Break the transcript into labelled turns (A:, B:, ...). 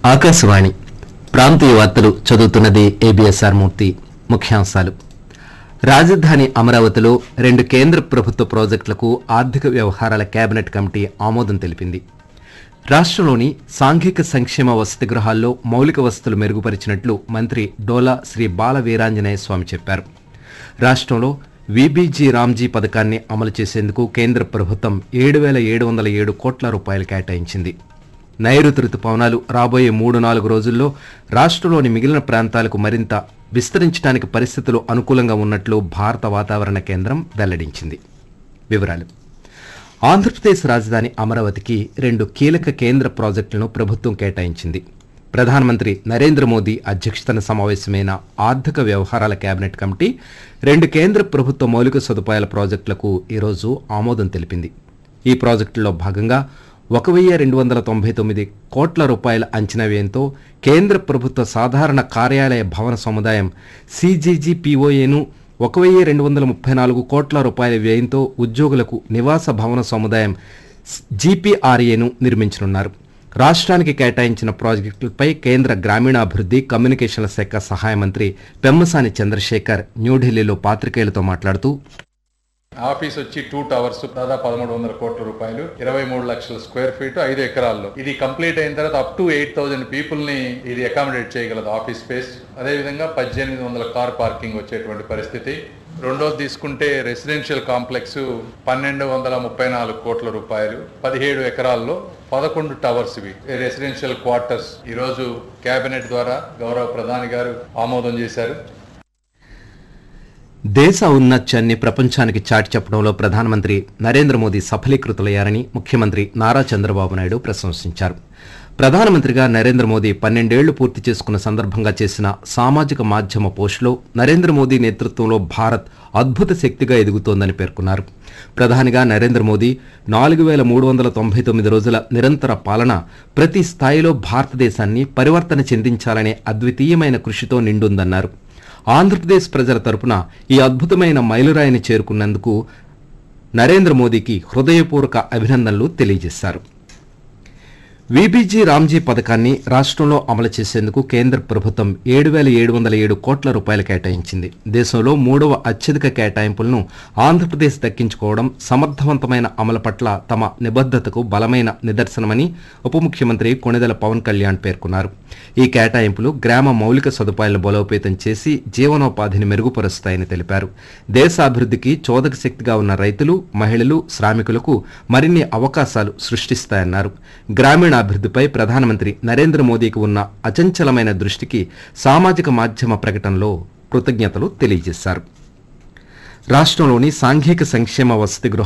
A: ఆకాశవాణి ప్రాంతీయ వార్తలు చదువుతున్నది ఏబిఎస్ఆర్ మూర్తి ముఖ్యాంశాలు రాజధాని అమరావతిలో రెండు కేంద్ర ప్రభుత్వ ప్రాజెక్టులకు ఆర్థిక వ్యవహారాల కేబినెట్ కమిటీ ఆమోదం తెలిపింది రాష్ట్రంలోని సాంఘిక సంక్షేమ వసతి గృహాల్లో మౌలిక వసతులు మెరుగుపరిచినట్లు మంత్రి డోలా శ్రీ బాల వీరాంజనేయ స్వామి చెప్పారు రాష్ట్రంలో విబీజీ రామ్జీ పథకాన్ని అమలు చేసేందుకు కేంద్ర ప్రభుత్వం ఏడు వేల ఏడు వందల ఏడు కోట్ల రూపాయలు కేటాయించింది నైరుతి రుతుపవనాలు రాబోయే మూడు నాలుగు రోజుల్లో రాష్ట్రంలోని మిగిలిన ప్రాంతాలకు మరింత విస్తరించడానికి పరిస్థితులు అనుకూలంగా ఉన్నట్లు భారత వాతావరణ కేంద్రం వెల్లడించింది వివరాలు ఆంధ్రప్రదేశ్ రాజధాని అమరావతికి రెండు కీలక కేంద్ర ప్రాజెక్టులను ప్రభుత్వం కేటాయించింది ప్రధానమంత్రి నరేంద్ర మోదీ అధ్యక్షతన సమావేశమైన ఆర్థిక వ్యవహారాల కేబినెట్ కమిటీ రెండు కేంద్ర ప్రభుత్వ మౌలిక సదుపాయాల ప్రాజెక్టులకు ఈరోజు ఆమోదం తెలిపింది ఈ ప్రాజెక్టుల్లో భాగంగా ఒక వెయ్యి రెండు వందల తొంభై తొమ్మిది కోట్ల రూపాయల అంచనా వ్యయంతో కేంద్ర ప్రభుత్వ సాధారణ కార్యాలయ భవన సముదాయం సిజీజీపీఓఏను ఒక వెయ్యి రెండు వందల ముప్పై నాలుగు కోట్ల రూపాయల వ్యయంతో ఉద్యోగులకు నివాస భవన సముదాయం జీపీఆర్ఏను నిర్మించనున్నారు రాష్ట్రానికి కేటాయించిన ప్రాజెక్టులపై కేంద్ర గ్రామీణాభివృద్ధి కమ్యూనికేషన్ల శాఖ సహాయ మంత్రి పెమ్మసాని చంద్రశేఖర్ న్యూఢిల్లీలో పాత్రికేయులతో మాట్లాడుతూ
B: ఆఫీస్ వచ్చి టూ టవర్స్ దాదాపు పదమూడు వందల కోట్ల రూపాయలు ఇరవై మూడు లక్షల స్క్వేర్ ఫీట్ ఐదు ఎకరాల్లో ఇది కంప్లీట్ అయిన తర్వాత up to eight thousand people ని ఇది అకామిడేట్ చేయగలదు ఆఫీస్ స్పేస్ అదే విధంగా పద్దెనిమిది వందల కార్ పార్కింగ్ వచ్చేటువంటి పరిస్థితి రెండోది తీసుకుంటే రెసిడెన్షియల్ కాంప్లెక్స్ పన్నెండు వందల ముప్పై నాలుగు కోట్ల రూపాయలు పదిహేడు ఎకరాల్లో పదకొండు టవర్స్ ఇవి రెసిడెన్షియల్ క్వార్టర్స్ ఈ రోజు కేబినెట్ ద్వారా గౌరవ ప్రధాని గారు ఆమోదం చేశారు
A: దేశ ఔన్నత్యాన్ని ప్రపంచానికి చాటి చెప్పడంలో ప్రధానమంత్రి నరేంద్ర మోదీ సఫలీకృతులయ్యారని ముఖ్యమంత్రి నారా చంద్రబాబు నాయుడు ప్రశంసించారు ప్రధానమంత్రిగా నరేంద్ర మోదీ పన్నెండేళ్లు పూర్తి చేసుకున్న సందర్భంగా చేసిన సామాజిక మాధ్యమ పోస్టులో నరేంద్ర మోదీ నేతృత్వంలో భారత్ అద్భుత శక్తిగా ఎదుగుతోందని పేర్కొన్నారు ప్రధానిగా నరేంద్ర మోదీ నాలుగు వేల మూడు వందల తొంభై తొమ్మిది రోజుల నిరంతర పాలన ప్రతి స్థాయిలో భారతదేశాన్ని పరివర్తన చెందించాలనే అద్వితీయమైన కృషితో నిండుందన్నారు ఆంధ్రప్రదేశ్ ప్రజల తరపున ఈ అద్భుతమైన మైలురాయిని చేరుకున్నందుకు నరేంద్ర మోదీకి హృదయపూర్వక అభినందనలు తెలియజేశారు విబీజీ రామ్జీ పథకాన్ని రాష్ట్రంలో అమలు చేసేందుకు కేంద్ర ప్రభుత్వం ఏడు వేల ఏడు వందల ఏడు కోట్ల రూపాయలు కేటాయించింది దేశంలో మూడవ అత్యధిక కేటాయింపులను ఆంధ్రప్రదేశ్ దక్కించుకోవడం సమర్థవంతమైన అమలు పట్ల తమ నిబద్ధతకు బలమైన నిదర్శనమని ఉప ముఖ్యమంత్రి కొణిదెల పవన్ కళ్యాణ్ పేర్కొన్నారు ఈ కేటాయింపులు గ్రామ మౌలిక సదుపాయాలను బలోపేతం చేసి జీవనోపాధిని మెరుగుపరుస్తాయని తెలిపారు దేశాభివృద్ధికి చోదక శక్తిగా ఉన్న రైతులు మహిళలు శ్రామికులకు మరిన్ని అవకాశాలు సృష్టిస్తాయన్నారు గ్రామీణాభివృద్ధిపై ప్రధానమంత్రి నరేంద్ర మోదీకి ఉన్న అచంచలమైన దృష్టికి సామాజిక మాధ్యమ ప్రకటనలో కృతజ్ఞతలు తెలియజేశారు రాష్ట్రంలోని సాంఘిక సంక్షేమ వసతి గృహ